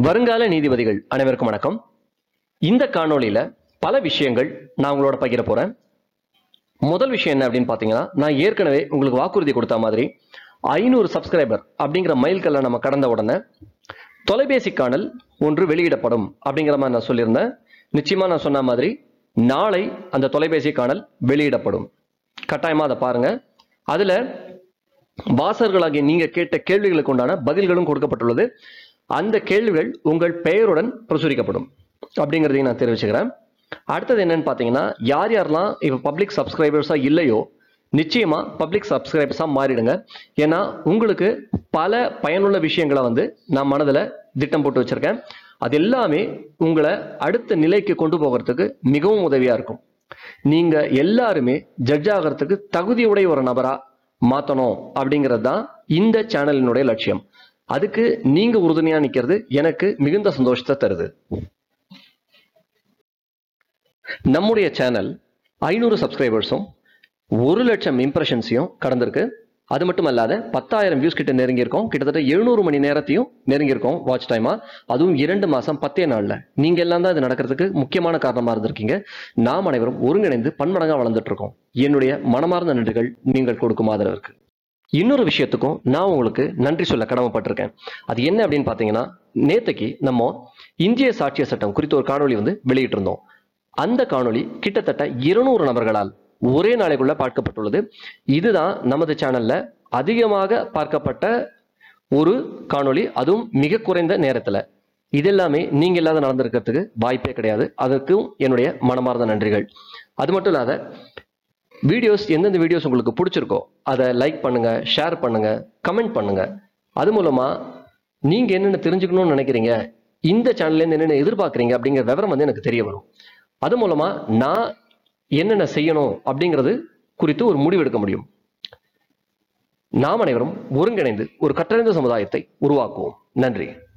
வருங்கால நீதிபதிகள் அனைவருக்கும் வணக்கம் இந்த காணொளியில பல விஷயங்கள் நான் உங்களோட பகிர போறேன் முதல் விஷயம் என்ன அப்படின்னு பாத்தீங்கன்னா நான் ஏற்கனவே உங்களுக்கு வாக்குறுதி கொடுத்த மாதிரி ஐநூறு சப்ஸ்கிரைபர் அப்படிங்கிற மைல்கல்ல நம்ம கடந்த உடனே தொலைபேசி காணல் ஒன்று வெளியிடப்படும் அப்படிங்கிற மாதிரி நான் சொல்லியிருந்தேன் நிச்சயமா நான் சொன்ன மாதிரி நாளை அந்த தொலைபேசி காணல் வெளியிடப்படும் கட்டாயமா அதை பாருங்க அதுல வாசகர்களாகிய நீங்க கேட்ட கேள்விகளுக்கு உண்டான பதில்களும் கொடுக்கப்பட்டுள்ளது அந்த கேள்விகள் உங்கள் பெயருடன் பிரசுரிக்கப்படும் அப்படிங்கிறதையும் நான் தெரிவிச்சுக்கிறேன் அடுத்தது என்னன்னு பார்த்தீங்கன்னா யார் யாரெல்லாம் இப்போ பப்ளிக் சப்ஸ்கிரைபர்ஸா இல்லையோ நிச்சயமா பப்ளிக் சப்ஸ்கிரைபர்ஸா மாறிடுங்க ஏன்னா உங்களுக்கு பல பயனுள்ள விஷயங்களை வந்து நான் மனதில் திட்டம் போட்டு வச்சிருக்கேன் அது எல்லாமே உங்களை அடுத்த நிலைக்கு கொண்டு போகிறதுக்கு மிகவும் உதவியா இருக்கும் நீங்க எல்லாருமே ஜட்ஜ் ஆகிறதுக்கு தகுதியுடைய ஒரு நபரா மாத்தணும் அப்படிங்கிறது தான் இந்த சேனலினுடைய லட்சியம் அதுக்கு நீங்க உறுதுணையா நிக்கிறது எனக்கு மிகுந்த சந்தோஷத்தை தருது நம்முடைய சேனல் ஐநூறு சப்ஸ்கிரைபர்ஸும் ஒரு லட்சம் இம்ப்ரெஷன்ஸையும் கடந்திருக்கு அது மட்டும் அல்லாத பத்தாயிரம் வியூஸ் கிட்ட நெருங்கியிருக்கோம் கிட்டத்தட்ட எழுநூறு மணி நேரத்தையும் நெருங்கியிருக்கோம் வாட்ச் டைமா அதுவும் இரண்டு மாசம் பத்தே நாள்ல நீங்க எல்லாம் தான் இது நடக்கிறதுக்கு முக்கியமான காரணமா இருந்திருக்கீங்க நாம் அனைவரும் ஒருங்கிணைந்து பன்மடங்கா வளர்ந்துட்டு இருக்கோம் என்னுடைய மனமார்ந்த நன்றிகள் நீங்கள் கொடுக்கும் ஆதரவிற்கு இன்னொரு விஷயத்துக்கும் நான் உங்களுக்கு நன்றி சொல்ல கடமைப்பட்டிருக்கேன் அது என்ன அப்படின்னு பார்த்தீங்கன்னா நேத்தைக்கு நம்ம இந்திய சாட்சிய சட்டம் குறித்த ஒரு காணொளி வந்து வெளியிட்டிருந்தோம் அந்த காணொளி கிட்டத்தட்ட இருநூறு நபர்களால் ஒரே நாளைக்குள்ள பார்க்கப்பட்டுள்ளது இதுதான் நமது சேனல்ல அதிகமாக பார்க்கப்பட்ட ஒரு காணொளி அதுவும் மிக குறைந்த நேரத்துல இதெல்லாமே நீங்க இல்லாத நடந்திருக்கிறதுக்கு வாய்ப்பே கிடையாது அதற்கும் என்னுடைய மனமார்ந்த நன்றிகள் அது மட்டும் இல்லாத வீடியோஸ் எந்தெந்த வீடியோஸ் உங்களுக்கு பிடிச்சிருக்கோ அதை லைக் பண்ணுங்க ஷேர் பண்ணுங்க கமெண்ட் பண்ணுங்க அது மூலமா நீங்க என்னென்ன தெரிஞ்சுக்கணும்னு நினைக்கிறீங்க இந்த சேனல்லேருந்து என்னென்ன எதிர்பார்க்குறீங்க அப்படிங்கிற விவரம் வந்து எனக்கு தெரிய வரும் அது மூலமா நான் என்னென்ன செய்யணும் அப்படிங்கிறது குறித்து ஒரு முடிவு எடுக்க முடியும் நாம் அனைவரும் ஒருங்கிணைந்து ஒரு கற்றறிந்த சமுதாயத்தை உருவாக்குவோம் நன்றி